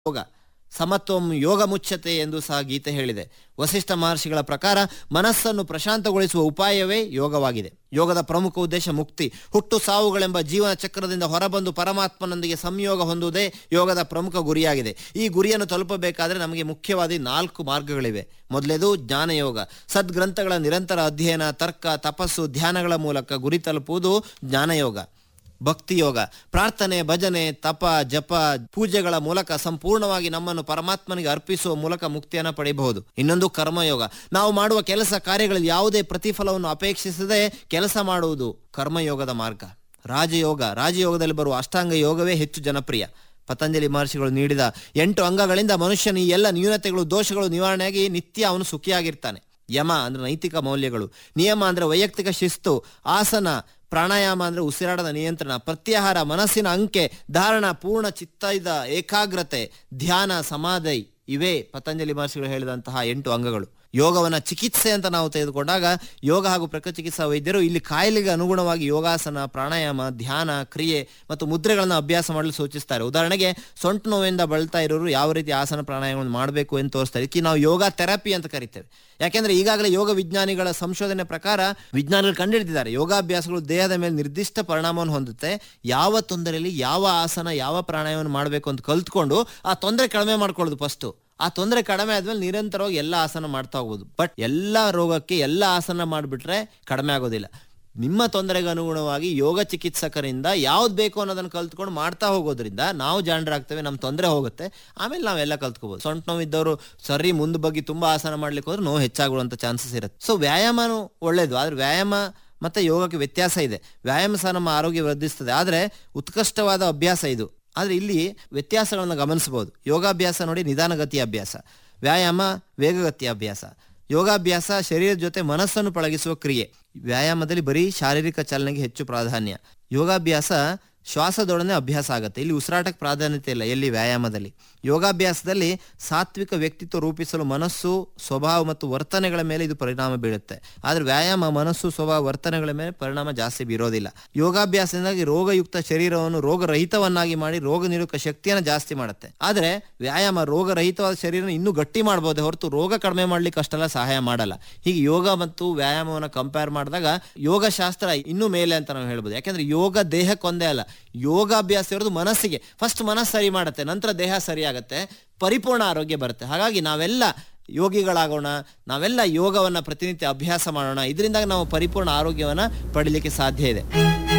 ಯೋಗ ಸಮತ್ವಂ ಯೋಗ ಮುಚ್ಚತೆ ಎಂದು ಸಹ ಗೀತೆ ಹೇಳಿದೆ ವಸಿಷ್ಠ ಮಹರ್ಷಿಗಳ ಪ್ರಕಾರ ಮನಸ್ಸನ್ನು ಪ್ರಶಾಂತಗೊಳಿಸುವ ಉಪಾಯವೇ ಯೋಗವಾಗಿದೆ ಯೋಗದ ಪ್ರಮುಖ ಉದ್ದೇಶ ಮುಕ್ತಿ ಹುಟ್ಟು ಸಾವುಗಳೆಂಬ ಜೀವನ ಚಕ್ರದಿಂದ ಹೊರಬಂದು ಪರಮಾತ್ಮನೊಂದಿಗೆ ಸಂಯೋಗ ಹೊಂದುವುದೇ ಯೋಗದ ಪ್ರಮುಖ ಗುರಿಯಾಗಿದೆ ಈ ಗುರಿಯನ್ನು ತಲುಪಬೇಕಾದರೆ ನಮಗೆ ಮುಖ್ಯವಾದ ಈ ನಾಲ್ಕು ಮಾರ್ಗಗಳಿವೆ ಮೊದಲೇದು ಜ್ಞಾನಯೋಗ ಸದ್ಗ್ರಂಥಗಳ ನಿರಂತರ ಅಧ್ಯಯನ ತರ್ಕ ತಪಸ್ಸು ಧ್ಯಾನಗಳ ಮೂಲಕ ಗುರಿ ತಲುಪುವುದು ಜ್ಞಾನಯೋಗ ಭಕ್ತಿ ಯೋಗ ಪ್ರಾರ್ಥನೆ ಭಜನೆ ತಪ ಜಪ ಪೂಜೆಗಳ ಮೂಲಕ ಸಂಪೂರ್ಣವಾಗಿ ನಮ್ಮನ್ನು ಪರಮಾತ್ಮನಿಗೆ ಅರ್ಪಿಸುವ ಮೂಲಕ ಮುಕ್ತಿಯನ್ನು ಪಡೆಯಬಹುದು ಇನ್ನೊಂದು ಕರ್ಮಯೋಗ ನಾವು ಮಾಡುವ ಕೆಲಸ ಕಾರ್ಯಗಳಲ್ಲಿ ಯಾವುದೇ ಪ್ರತಿಫಲವನ್ನು ಅಪೇಕ್ಷಿಸದೆ ಕೆಲಸ ಮಾಡುವುದು ಕರ್ಮಯೋಗದ ಮಾರ್ಗ ರಾಜಯೋಗ ರಾಜಯೋಗದಲ್ಲಿ ಬರುವ ಅಷ್ಟಾಂಗ ಯೋಗವೇ ಹೆಚ್ಚು ಜನಪ್ರಿಯ ಪತಂಜಲಿ ಮಹರ್ಷಿಗಳು ನೀಡಿದ ಎಂಟು ಅಂಗಗಳಿಂದ ಮನುಷ್ಯನ ಈ ಎಲ್ಲ ನ್ಯೂನತೆಗಳು ದೋಷಗಳು ನಿವಾರಣೆಯಾಗಿ ನಿತ್ಯ ಅವನು ಸುಖಿಯಾಗಿರ್ತಾನೆ ಯಮ ಅಂದ್ರೆ ನೈತಿಕ ಮೌಲ್ಯಗಳು ನಿಯಮ ಅಂದ್ರೆ ವೈಯಕ್ತಿಕ ಶಿಸ್ತು ಆಸನ ಪ್ರಾಣಾಯಾಮ ಅಂದ್ರೆ ಉಸಿರಾಟದ ನಿಯಂತ್ರಣ ಪ್ರತ್ಯಾಹಾರ ಮನಸ್ಸಿನ ಅಂಕೆ ಧಾರಣ ಪೂರ್ಣ ಚಿತ್ತದ ಏಕಾಗ್ರತೆ ಧ್ಯಾನ ಸಮಾಧಿ ಇವೇ ಪತಂಜಲಿ ಮಹರ್ಷಿಗಳು ಹೇಳಿದಂತಹ ಎಂಟು ಅಂಗಗಳು ಯೋಗವನ್ನ ಚಿಕಿತ್ಸೆ ಅಂತ ನಾವು ತೆಗೆದುಕೊಂಡಾಗ ಯೋಗ ಹಾಗೂ ಪ್ರಕೃತಿ ಚಿಕಿತ್ಸಾ ವೈದ್ಯರು ಇಲ್ಲಿ ಕಾಯಿಲೆಗೆ ಅನುಗುಣವಾಗಿ ಯೋಗಾಸನ ಪ್ರಾಣಾಯಾಮ ಧ್ಯಾನ ಕ್ರಿಯೆ ಮತ್ತು ಮುದ್ರೆಗಳನ್ನು ಅಭ್ಯಾಸ ಮಾಡಲು ಸೂಚಿಸ್ತಾರೆ ಉದಾಹರಣೆಗೆ ಸೊಂಟು ನೋವಿಂದ ಬಳಲ್ತಾ ಇರೋರು ಯಾವ ರೀತಿ ಆಸನ ಪ್ರಾಣಾಯಾಮವನ್ನು ಮಾಡಬೇಕು ಎಂದು ತೋರಿಸ್ತಾರೆ ಇದಕ್ಕೆ ನಾವು ಯೋಗ ಥೆರಪಿ ಅಂತ ಕರಿತೇವೆ ಯಾಕೆಂದ್ರೆ ಈಗಾಗಲೇ ಯೋಗ ವಿಜ್ಞಾನಿಗಳ ಸಂಶೋಧನೆ ಪ್ರಕಾರ ವಿಜ್ಞಾನಿಗಳು ಕಂಡುಹಿಡಿದಿದ್ದಾರೆ ಯೋಗಾಭ್ಯಾಸಗಳು ದೇಹದ ಮೇಲೆ ನಿರ್ದಿಷ್ಟ ಪರಿಣಾಮವನ್ನು ಹೊಂದುತ್ತೆ ಯಾವ ತೊಂದರೆಯಲ್ಲಿ ಯಾವ ಆಸನ ಯಾವ ಪ್ರಾಣಾಯಾಮವನ್ನು ಮಾಡಬೇಕು ಅಂತ ಕಲ್ತ್ಕೊಂಡು ಆ ತೊಂದರೆ ಕಡಿಮೆ ಮಾಡ್ಕೊಳ್ಳೋದು ಫಸ್ಟು ಆ ತೊಂದರೆ ಕಡಿಮೆ ಆದ್ಮೇಲೆ ನಿರಂತರವಾಗಿ ಎಲ್ಲ ಆಸನ ಮಾಡ್ತಾ ಹೋಗ್ಬೋದು ಬಟ್ ಎಲ್ಲ ರೋಗಕ್ಕೆ ಎಲ್ಲ ಆಸನ ಮಾಡಿಬಿಟ್ರೆ ಕಡಿಮೆ ಆಗೋದಿಲ್ಲ ನಿಮ್ಮ ತೊಂದರೆಗೆ ಅನುಗುಣವಾಗಿ ಯೋಗ ಚಿಕಿತ್ಸಕರಿಂದ ಯಾವ್ದು ಬೇಕು ಅನ್ನೋದನ್ನ ಕಲ್ತ್ಕೊಂಡು ಮಾಡ್ತಾ ಹೋಗೋದ್ರಿಂದ ನಾವು ಜಾಣರಾಗ್ತೇವೆ ನಮ್ಮ ತೊಂದರೆ ಹೋಗುತ್ತೆ ಆಮೇಲೆ ನಾವೆಲ್ಲ ಕಲ್ತ್ಕೋಬಹುದು ಸೊಂಟ ನೋವಿದ್ದವರು ಸರಿ ಮುಂದೆ ಬಗ್ಗೆ ತುಂಬಾ ಆಸನ ಮಾಡ್ಲಿಕ್ಕೆ ಹೋದ್ರೆ ನೋವು ಹೆಚ್ಚಾಗುವಂತ ಚಾನ್ಸಸ್ ಇರುತ್ತೆ ಸೊ ವ್ಯಾಯಾಮನೂ ಒಳ್ಳೇದು ಆದ್ರೆ ವ್ಯಾಯಾಮ ಮತ್ತೆ ಯೋಗಕ್ಕೆ ವ್ಯತ್ಯಾಸ ಇದೆ ವ್ಯಾಯಾಮ ಸಹ ನಮ್ಮ ಆರೋಗ್ಯ ವೃದ್ಧಿಸ್ತದೆ ಆದ್ರೆ ಉತ್ಕೃಷ್ಟವಾದ ಅಭ್ಯಾಸ ಇದು ಆದ್ರೆ ಇಲ್ಲಿ ವ್ಯತ್ಯಾಸಗಳನ್ನು ಗಮನಿಸಬಹುದು ಯೋಗಾಭ್ಯಾಸ ನೋಡಿ ನಿಧಾನಗತಿಯ ಅಭ್ಯಾಸ ವ್ಯಾಯಾಮ ವೇಗಗತಿಯ ಅಭ್ಯಾಸ ಯೋಗಾಭ್ಯಾಸ ಶರೀರದ ಜೊತೆ ಮನಸ್ಸನ್ನು ಪಳಗಿಸುವ ಕ್ರಿಯೆ ವ್ಯಾಯಾಮದಲ್ಲಿ ಬರೀ ಶಾರೀರಿಕ ಚಲನೆಗೆ ಹೆಚ್ಚು ಪ್ರಾಧಾನ್ಯ ಯೋಗಾಭ್ಯಾಸ ಶ್ವಾಸದೊಡನೆ ಅಭ್ಯಾಸ ಆಗುತ್ತೆ ಇಲ್ಲಿ ಉಸಿರಾಟಕ್ಕೆ ಪ್ರಾಧಾನ್ಯತೆ ಇಲ್ಲ ಎಲ್ಲಿ ವ್ಯಾಯಾಮದಲ್ಲಿ ಯೋಗಾಭ್ಯಾಸದಲ್ಲಿ ಸಾತ್ವಿಕ ವ್ಯಕ್ತಿತ್ವ ರೂಪಿಸಲು ಮನಸ್ಸು ಸ್ವಭಾವ ಮತ್ತು ವರ್ತನೆಗಳ ಮೇಲೆ ಇದು ಪರಿಣಾಮ ಬೀಳುತ್ತೆ ಆದ್ರೆ ವ್ಯಾಯಾಮ ಮನಸ್ಸು ಸ್ವಭಾವ ವರ್ತನೆಗಳ ಮೇಲೆ ಪರಿಣಾಮ ಜಾಸ್ತಿ ಬೀರೋದಿಲ್ಲ ಯೋಗಾಭ್ಯಾಸದಿಂದಾಗಿ ರೋಗಯುಕ್ತ ಶರೀರವನ್ನು ರೋಗರಹಿತವನ್ನಾಗಿ ಮಾಡಿ ರೋಗ ನಿರೋಧಕ ಶಕ್ತಿಯನ್ನು ಜಾಸ್ತಿ ಮಾಡುತ್ತೆ ಆದ್ರೆ ವ್ಯಾಯಾಮ ರೋಗರಹಿತವಾದ ಶರೀರ ಇನ್ನೂ ಗಟ್ಟಿ ಮಾಡಬಹುದೇ ಹೊರತು ರೋಗ ಕಡಿಮೆ ಮಾಡ್ಲಿಕ್ಕೆ ಅಷ್ಟೆಲ್ಲ ಸಹಾಯ ಮಾಡಲ್ಲ ಹೀಗೆ ಯೋಗ ಮತ್ತು ವ್ಯಾಯಾಮವನ್ನು ಕಂಪೇರ್ ಮಾಡಿದಾಗ ಯೋಗಶಾಸ್ತ್ರ ಇನ್ನೂ ಮೇಲೆ ಅಂತ ನಾವು ಹೇಳ್ಬೋದು ಯಾಕಂದ್ರೆ ಯೋಗ ದೇಹಕ್ಕೊಂದೇ ಅಲ್ಲ ಯೋಗಾಭ್ಯಾಸ ಇರೋದು ಮನಸ್ಸಿಗೆ ಫಸ್ಟ್ ಮನಸ್ಸು ಸರಿ ಮಾಡುತ್ತೆ ನಂತರ ದೇಹ ಸರಿ ಆಗುತ್ತೆ ಪರಿಪೂರ್ಣ ಆರೋಗ್ಯ ಬರುತ್ತೆ ಹಾಗಾಗಿ ನಾವೆಲ್ಲ ಯೋಗಿಗಳಾಗೋಣ ನಾವೆಲ್ಲ ಯೋಗವನ್ನ ಪ್ರತಿನಿತ್ಯ ಅಭ್ಯಾಸ ಮಾಡೋಣ ಇದರಿಂದ ನಾವು ಪರಿಪೂರ್ಣ ಆರೋಗ್ಯವನ್ನ ಪಡಿಲಿಕ್ಕೆ ಸಾಧ್ಯ ಇದೆ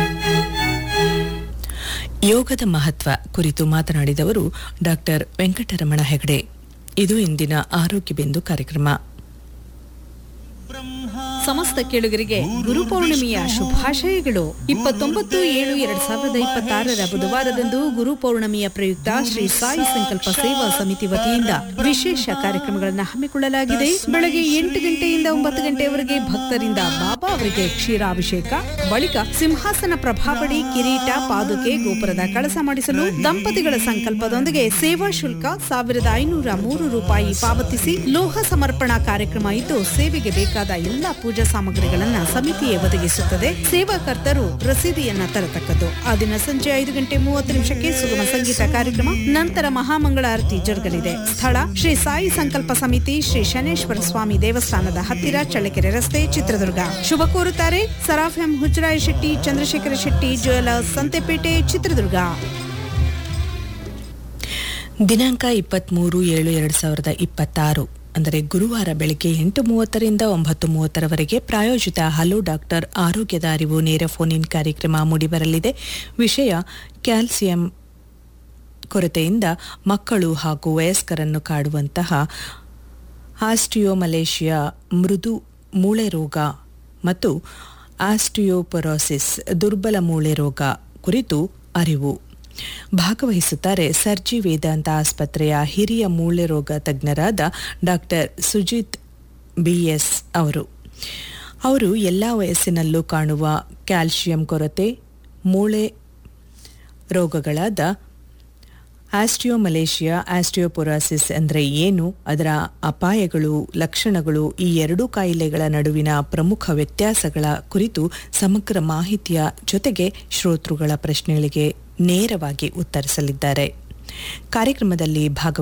ಯೋಗದ ಮಹತ್ವ ಕುರಿತು ಮಾತನಾಡಿದವರು ಡಾಕ್ಟರ್ ವೆಂಕಟರಮಣ ಹೆಗಡೆ ಇದು ಇಂದಿನ ಆರೋಗ್ಯ ಬಿಂದು ಕಾರ್ಯಕ್ರಮ ಸಮಸ್ತ ಕೇಳುಗರಿಗೆ ಗುರುಪೌರ್ಣಿಮೆಯ ಶುಭಾಶಯಗಳು ಇಪ್ಪತ್ತೊಂಬತ್ತು ಏಳು ಎರಡ್ ಸಾವಿರದ ಇಪ್ಪತ್ತಾರರ ಬುಧವಾರದಂದು ಗುರುಪೌರ್ಣಿಮೆಯ ಪ್ರಯುಕ್ತ ಶ್ರೀ ಸಾಯಿ ಸಂಕಲ್ಪ ಸೇವಾ ಸಮಿತಿ ವತಿಯಿಂದ ವಿಶೇಷ ಕಾರ್ಯಕ್ರಮಗಳನ್ನು ಹಮ್ಮಿಕೊಳ್ಳಲಾಗಿದೆ ಬೆಳಗ್ಗೆ ಎಂಟು ಗಂಟೆಯಿಂದ ಒಂಬತ್ತು ಗಂಟೆಯವರೆಗೆ ಭಕ್ತರಿಂದ ಬಾಬಾ ಅವರಿಗೆ ಕ್ಷೀರಾಭಿಷೇಕ ಬಳಿಕ ಸಿಂಹಾಸನ ಪ್ರಭಾವಳಿ ಕಿರೀಟ ಪಾದುಕೆ ಗೋಪುರದ ಕಳಸ ಮಾಡಿಸಲು ದಂಪತಿಗಳ ಸಂಕಲ್ಪದೊಂದಿಗೆ ಸೇವಾ ಶುಲ್ಕ ಸಾವಿರದ ಐನೂರ ಮೂರು ರೂಪಾಯಿ ಪಾವತಿಸಿ ಲೋಹ ಸಮರ್ಪಣಾ ಕಾರ್ಯಕ್ರಮ ಇದ್ದು ಸೇವೆಗೆ ಬೇಕಾದ ಎಲ್ಲಾ ಪೂಜಾ ಸಾಮಗ್ರಿಗಳನ್ನ ಸಮಿತಿಯೇ ಒದಗಿಸುತ್ತದೆ ಸೇವಾಕರ್ತರು ರಸೀದಿಯನ್ನ ತರತಕ್ಕದ್ದು ಆ ದಿನ ಸಂಜೆ ಐದು ಗಂಟೆ ಮೂವತ್ತು ನಿಮಿಷಕ್ಕೆ ಸುಗಮ ಸಂಗೀತ ಕಾರ್ಯಕ್ರಮ ನಂತರ ಮಹಾಮಂಗಳ ಆರತಿ ಜರುಗಲಿದೆ ಸ್ಥಳ ಶ್ರೀ ಸಾಯಿ ಸಂಕಲ್ಪ ಸಮಿತಿ ಶ್ರೀ ಶನೇಶ್ವರ ಸ್ವಾಮಿ ದೇವಸ್ಥಾನದ ಹತ್ತಿರ ಚಳ್ಳಕೆರೆ ರಸ್ತೆ ಚಿತ್ರದುರ್ಗ ಶುಭ ಕೋರುತ್ತಾರೆ ಸರಾಫ್ ಎಂ ಹುಜರಾಯ ಶೆಟ್ಟಿ ಚಂದ್ರಶೇಖರ ಶೆಟ್ಟಿ ಜ್ಯುವೆಲರ್ಸ್ ಸಂತೆಪೇಟೆ ಚಿತ್ರದುರ್ಗ ದಿನಾಂಕ ಇಪ್ಪತ್ಮೂರು ಏಳು ಎರಡು ಸಾವಿರದ ಇಪ್ಪತ್ತಾರು ಅಂದರೆ ಗುರುವಾರ ಬೆಳಗ್ಗೆ ಎಂಟು ಮೂವತ್ತರಿಂದ ಒಂಬತ್ತು ಮೂವತ್ತರವರೆಗೆ ಪ್ರಾಯೋಜಿತ ಹಲೋ ಡಾಕ್ಟರ್ ಆರೋಗ್ಯದ ಅರಿವು ನೇರ ಫೋನ್ ಇನ್ ಕಾರ್ಯಕ್ರಮ ಮೂಡಿಬರಲಿದೆ ವಿಷಯ ಕ್ಯಾಲ್ಸಿಯಂ ಕೊರತೆಯಿಂದ ಮಕ್ಕಳು ಹಾಗೂ ವಯಸ್ಕರನ್ನು ಕಾಡುವಂತಹ ಆಸ್ಟಿಯೋಮಲೇಷಿಯಾ ಮೃದು ಮೂಳೆ ರೋಗ ಮತ್ತು ಆಸ್ಟಿಯೋಪೊರೋಸಿಸ್ ದುರ್ಬಲ ಮೂಳೆ ರೋಗ ಕುರಿತು ಅರಿವು ಭಾಗವಹಿಸುತ್ತಾರೆ ಸರ್ಜಿ ವೇದಾಂತ ಆಸ್ಪತ್ರೆಯ ಹಿರಿಯ ಮೂಳೆ ರೋಗ ತಜ್ಞರಾದ ಡಾಕ್ಟರ್ ಸುಜಿತ್ ಬಿಎಸ್ ಅವರು ಅವರು ಎಲ್ಲ ವಯಸ್ಸಿನಲ್ಲೂ ಕಾಣುವ ಕ್ಯಾಲ್ಸಿಯಂ ಕೊರತೆ ಮೂಳೆ ರೋಗಗಳಾದ ಆಸ್ಟಿಯೋಮಲೇಷಿಯಾ ಆಸ್ಟಿಯೋಪೊರಾಸಿಸ್ ಅಂದರೆ ಏನು ಅದರ ಅಪಾಯಗಳು ಲಕ್ಷಣಗಳು ಈ ಎರಡೂ ಕಾಯಿಲೆಗಳ ನಡುವಿನ ಪ್ರಮುಖ ವ್ಯತ್ಯಾಸಗಳ ಕುರಿತು ಸಮಗ್ರ ಮಾಹಿತಿಯ ಜೊತೆಗೆ ಶ್ರೋತೃಗಳ ಪ್ರಶ್ನೆಗಳಿಗೆ ನೇರವಾಗಿ ಉತ್ತರಿಸಲಿದ್ದಾರೆ ಕಾರ್ಯಕ್ರಮದಲ್ಲಿ ಭಾಗವಹಿಸಿ